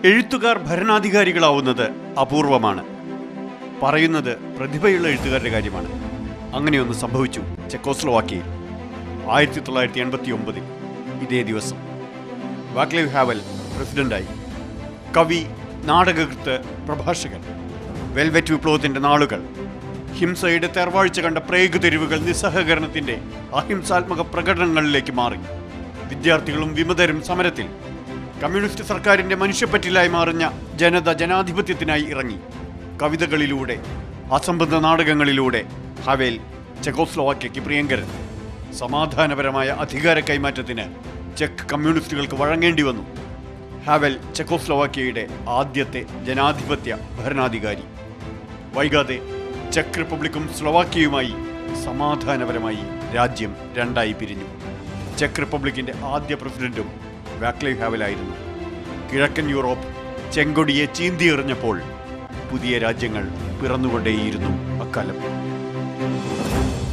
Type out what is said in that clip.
എഴുത്തുകാർ ഭരണാധികാരികളാവുന്നത് അപൂർവമാണ് പറയുന്നത് പ്രതിഭയുള്ള എഴുത്തുകാരുടെ കാര്യമാണ് അങ്ങനെയൊന്ന് സംഭവിച്ചു ചെക്കോസ്ലോവാക്കിയയിൽ ആയിരത്തി തൊള്ളായിരത്തി എൺപത്തി ഒമ്പതിൽ ഇതേ ദിവസം വാക്ലേവ് ഹാവൽ പ്രസിഡന്റായി കവി നാടകകൃത്ത് പ്രഭാഷകൻ വെൽവെറ്റ് വിപ്ലവത്തിന്റെ നാളുകൾ ഹിംസയുടെ തെർവാഴ്ച കണ്ട പ്രേഗ് തെരുവുകൾ നിസ്സഹകരണത്തിന്റെ അഹിംസാത്മക പ്രകടനങ്ങളിലേക്ക് മാറി വിദ്യാർത്ഥികളും വിമതരും സമരത്തിൽ കമ്മ്യൂണിസ്റ്റ് സർക്കാരിന്റെ മനുഷ്യപ്പറ്റിലായി മാറിഞ്ഞ ജനത ജനാധിപത്യത്തിനായി ഇറങ്ങി കവിതകളിലൂടെ അസംബന്ധ നാടകങ്ങളിലൂടെ ഹവേൽ ചെക്കോസ്ലോവാക്യയ്ക്ക് പ്രിയങ്കരൻ സമാധാനപരമായ അധികാര കൈമാറ്റത്തിന് ചെക്ക് കമ്മ്യൂണിസ്റ്റുകൾക്ക് വഴങ്ങേണ്ടി വന്നു ഹാവൽ ചെക്കോസ്ലോവാക്യയുടെ ആദ്യത്തെ ജനാധിപത്യ ഭരണാധികാരി വൈകാതെ ചെക്ക് റിപ്പബ്ലിക്കും സ്ലോവാക്യയുമായി സമാധാനപരമായി രാജ്യം രണ്ടായി പിരിഞ്ഞു ചെക്ക് റിപ്പബ്ലിക്കിന്റെ ആദ്യ പ്രസിഡന്റും വാക്ലേവ് ഹാവലായിരുന്നു കിഴക്കൻ യൂറോപ്പ് ചെങ്കൊടിയെ ചീന്തിയെറിഞ്ഞപ്പോൾ പുതിയ രാജ്യങ്ങൾ പിറന്നുകൊണ്ടേയിരുന്നു അക്കാലം